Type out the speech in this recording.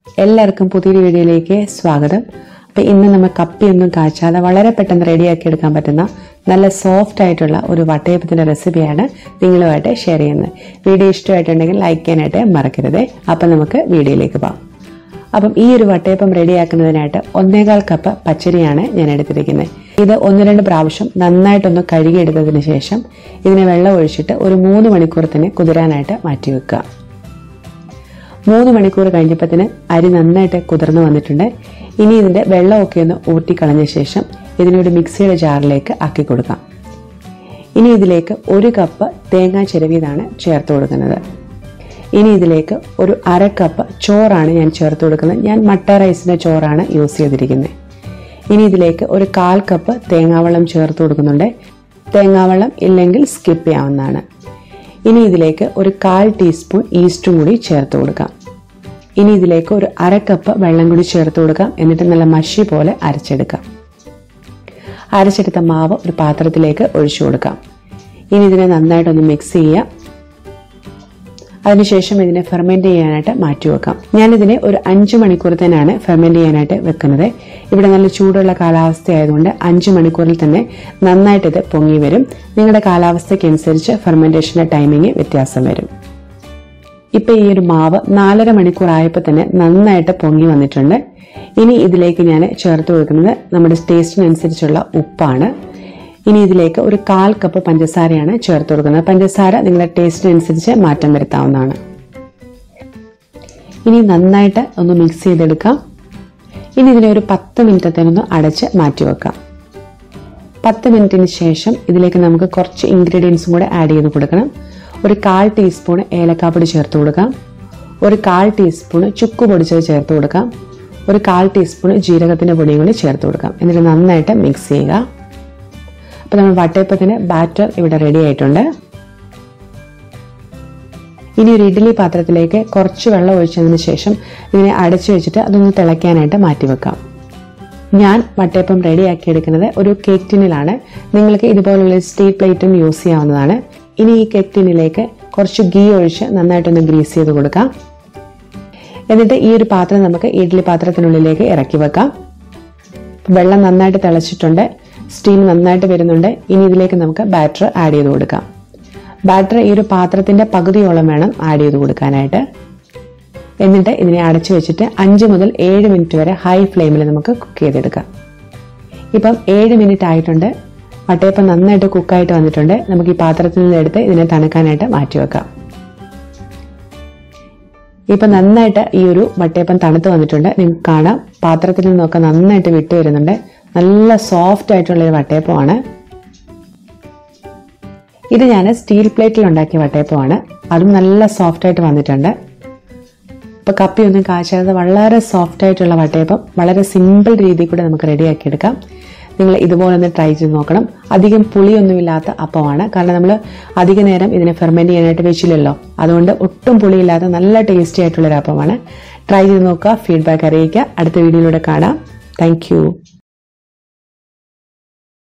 എല്ലാവർക്കും പുതിയൊരു വീഡിയോയിലേക്ക് സ്വാഗതം അപ്പോൾ ഇന്ന് നമ്മൾ കപ്പിയൊന്നും കാച്ചാതെ വളരെ പെട്ടെന്ന് റെഡിയാക്കി എടുക്കാൻ പറ്റുന്ന നല്ല സോഫ്റ്റ് ആയിട്ടുള്ള ഒരു വട്ടയപ്പത്തിൻ്റെ റെസിപ്പിയാണ് നിങ്ങളുമായിട്ട് ഷെയർ ചെയ്യുന്നത് വീഡിയോ ഇഷ്ടമായിട്ടുണ്ടെങ്കിൽ ലൈക്ക് ചെയ്യാനായിട്ട് മറക്കരുത് അപ്പം നമുക്ക് വീഡിയോയിലേക്ക് പോകാം അപ്പം ഈ ഒരു വട്ടയപ്പം റെഡിയാക്കുന്നതിനായിട്ട് ഒന്നേകാൽ കപ്പ് പച്ചരിയാണ് ഞാൻ എടുത്തിരിക്കുന്നത് ഇത് ഒന്ന് രണ്ട് പ്രാവശ്യം നന്നായിട്ടൊന്ന് കഴുകിയെടുത്തതിന് ശേഷം ഇതിനെ വെള്ളം ഒഴിച്ചിട്ട് ഒരു മൂന്ന് മണിക്കൂർ തന്നെ കുതിരാനായിട്ട് മാറ്റി വെക്കുക മൂന്ന് മണിക്കൂർ കഴിഞ്ഞപ്പോഴത്തേന് അരി നന്നായിട്ട് കുതിർന്ന് വന്നിട്ടുണ്ട് ഇനി ഇതിന്റെ വെള്ളമൊക്കെ ഒന്ന് ഊട്ടിക്കളഞ്ഞ ശേഷം ഇതിനൊരു മിക്സിയുടെ ജാറിലേക്ക് ആക്കി കൊടുക്കാം ഇനി ഇതിലേക്ക് ഒരു കപ്പ് തേങ്ങ ചിരവിയതാണ് ചേർത്ത് കൊടുക്കുന്നത് ഇനി ഇതിലേക്ക് ഒരു അര കപ്പ് ചോറാണ് ഞാൻ ചേർത്ത് കൊടുക്കുന്നത് ഞാൻ മട്ട റൈസിന്റെ ചോറാണ് യൂസ് ചെയ്തിരിക്കുന്നത് ഇനി ഇതിലേക്ക് ഒരു കാൽ കപ്പ് തേങ്ങാവെള്ളം ചേർത്ത് കൊടുക്കുന്നുണ്ട് തേങ്ങാവെള്ളം ഇല്ലെങ്കിൽ സ്കിപ്പ് ചെയ്യാവുന്നതാണ് ഇനി ഇതിലേക്ക് ഒരു കാൽ ടീസ്പൂൺ ഈസ്റ്റും കൂടി ചേർത്ത് കൊടുക്കാം ഇനി ഇതിലേക്ക് ഒരു അര കപ്പ് വെള്ളം കൂടി ചേർത്ത് കൊടുക്കാം എന്നിട്ട് നല്ല മഷി പോലെ അരച്ചെടുക്കാം അരച്ചെടുത്ത മാവ് ഒരു പാത്രത്തിലേക്ക് ഒഴിച്ചു കൊടുക്കാം ഇനി ഇതിനെ നന്നായിട്ടൊന്ന് മിക്സ് ചെയ്യാം അതിനുശേഷം ഇതിനെ ഫെർമെന്റ് ചെയ്യാനായിട്ട് മാറ്റി വെക്കാം ഞാനിതിനെ ഒരു അഞ്ച് മണിക്കൂർ തന്നെയാണ് ഫെർമെന്റ് ചെയ്യാനായിട്ട് വെക്കുന്നത് ഇവിടെ നല്ല ചൂടുള്ള കാലാവസ്ഥ ആയതുകൊണ്ട് അഞ്ച് മണിക്കൂറിൽ തന്നെ നന്നായിട്ട് ഇത് പൊങ്ങി വരും നിങ്ങളുടെ കാലാവസ്ഥയ്ക്ക് അനുസരിച്ച് ഫെർമെന്റേഷന്റെ ടൈമിങ് വ്യത്യാസം വരും ഇപ്പൊ ഈ ഒരു മാവ് നാലര മണിക്കൂർ ആയപ്പോൾ തന്നെ നന്നായിട്ട് പൊങ്ങി വന്നിട്ടുണ്ട് ഇനി ഇതിലേക്ക് ഞാൻ ചേർത്ത് കൊടുക്കുന്നത് നമ്മുടെ ടേസ്റ്റിനനുസരിച്ചുള്ള ഉപ്പാണ് ഇനി ഇതിലേക്ക് ഒരു കാൽ കപ്പ് പഞ്ചസാരയാണ് ചേർത്ത് കൊടുക്കുന്നത് പഞ്ചസാര നിങ്ങളുടെ ടേസ്റ്റിനനുസരിച്ച് മാറ്റം വരുത്താവുന്നതാണ് ഇനി നന്നായിട്ട് ഒന്ന് മിക്സ് ചെയ്തെടുക്കാം ഇനി ഇതിനെ ഒരു പത്ത് മിനിറ്റത്തേനൊന്ന് അടച്ച് മാറ്റി വെക്കാം പത്ത് മിനിറ്റിന് ശേഷം ഇതിലേക്ക് നമുക്ക് കുറച്ച് ഇൻഗ്രീഡിയൻസും കൂടെ ആഡ് ചെയ്ത് കൊടുക്കണം ഒരു കാൽ ടീസ്പൂൺ ഏലക്കാപ്പൊടി ചേർത്ത് കൊടുക്കാം ഒരു കാൽ ടീസ്പൂൺ ചുക്ക് പൊടിച്ചത് ചേർത്ത് കൊടുക്കാം ഒരു കാൽ ടീസ്പൂൺ ജീരകത്തിൻ്റെ പൊടിയും കൂടി ചേർത്ത് കൊടുക്കാം എന്നിട്ട് നന്നായിട്ട് മിക്സ് ചെയ്യുക അപ്പോൾ നമ്മൾ വട്ടയപ്പത്തിന് ബാറ്റർ ഇവിടെ റെഡി ആയിട്ടുണ്ട് ഇനി ഒരു ഇഡ്ഡലി പാത്രത്തിലേക്ക് കുറച്ച് വെള്ളം ഒഴിച്ചതിന് ശേഷം ഇതിനെ അടച്ചു വെച്ചിട്ട് അതൊന്ന് തിളയ്ക്കാനായിട്ട് മാറ്റി വെക്കാം ഞാൻ വട്ടയപ്പം റെഡിയാക്കി എടുക്കുന്നത് ഒരു കേക്ക് ടിന്നിലാണ് നിങ്ങൾക്ക് ഇതുപോലുള്ള സ്റ്റീൽ പ്ലേറ്റും യൂസ് ചെയ്യാവുന്നതാണ് ഇനി ഈ കേക്ക് ടിന്നിലേക്ക് കുറച്ച് ഗീ ഒഴിച്ച് നന്നായിട്ടൊന്ന് ഗ്രീസ് ചെയ്ത് കൊടുക്കാം എന്നിട്ട് ഈ ഒരു പാത്രം നമുക്ക് ഇഡ്ഡലി പാത്രത്തിനുള്ളിലേക്ക് ഇറക്കി വെക്കാം വെള്ളം നന്നായിട്ട് തിളച്ചിട്ടുണ്ട് സ്റ്റീം നന്നായിട്ട് വരുന്നുണ്ട് ഇനി ഇതിലേക്ക് നമുക്ക് ബാറ്റർ ആഡ് ചെയ്ത് കൊടുക്കാം ബാറ്റർ ഈ ഒരു പാത്രത്തിന്റെ പകുതിയോളം വേണം ആഡ് ചെയ്ത് കൊടുക്കാനായിട്ട് എന്നിട്ട് ഇതിനെ അടച്ചു വെച്ചിട്ട് അഞ്ച് മുതൽ ഏഴ് മിനിറ്റ് വരെ ഹൈ ഫ്ലെയിമിൽ നമുക്ക് കുക്ക് ചെയ്തെടുക്കാം ഇപ്പം ഏഴ് മിനിറ്റ് ആയിട്ടുണ്ട് വട്ടയപ്പം നന്നായിട്ട് കുക്കായിട്ട് വന്നിട്ടുണ്ട് നമുക്ക് ഈ പാത്രത്തിൽ നിന്ന് എടുത്ത് ഇതിനെ തണുക്കാനായിട്ട് മാറ്റി വെക്കാം ഇപ്പൊ നന്നായിട്ട് ഈ ഒരു വട്ടയപ്പം തണുത്ത് വന്നിട്ടുണ്ട് നിങ്ങൾക്ക് കാണാം പാത്രത്തിൽ നിന്നൊക്കെ നന്നായിട്ട് വിട്ടു വരുന്നുണ്ട് നല്ല സോഫ്റ്റ് ആയിട്ടുള്ള ഒരു വട്ടയപ്പമാണ് ഇത് ഞാൻ സ്റ്റീൽ പ്ലേറ്റിൽ ഉണ്ടാക്കിയ വട്ടയപ്പമാണ് അതും നല്ല സോഫ്റ്റ് ആയിട്ട് വന്നിട്ടുണ്ട് ഇപ്പൊ കപ്പി ഒന്നും കാച്ചാതെ വളരെ സോഫ്റ്റ് ആയിട്ടുള്ള വട്ടയപ്പം വളരെ സിമ്പിൾ രീതിയിൽ കൂടെ നമുക്ക് റെഡിയാക്കി എടുക്കാം നിങ്ങൾ ഇതുപോലെ ഒന്ന് ട്രൈ ചെയ്ത് നോക്കണം അധികം പുളിയൊന്നുമില്ലാത്ത അപ്പമാണ് കാരണം നമ്മൾ അധിക നേരം ഇതിനെ ഫെർമെന്റ് ചെയ്യാനായിട്ട് വെച്ചില്ലല്ലോ അതുകൊണ്ട് ഒട്ടും പുളിയില്ലാത്ത നല്ല ടേസ്റ്റി ആയിട്ടുള്ള ഒരു അപ്പമാണ് ട്രൈ ചെയ്ത് നോക്കുക ഫീഡ്ബാക്ക് അറിയിക്കുക അടുത്ത വീഡിയോയിലൂടെ കാണാം താങ്ക്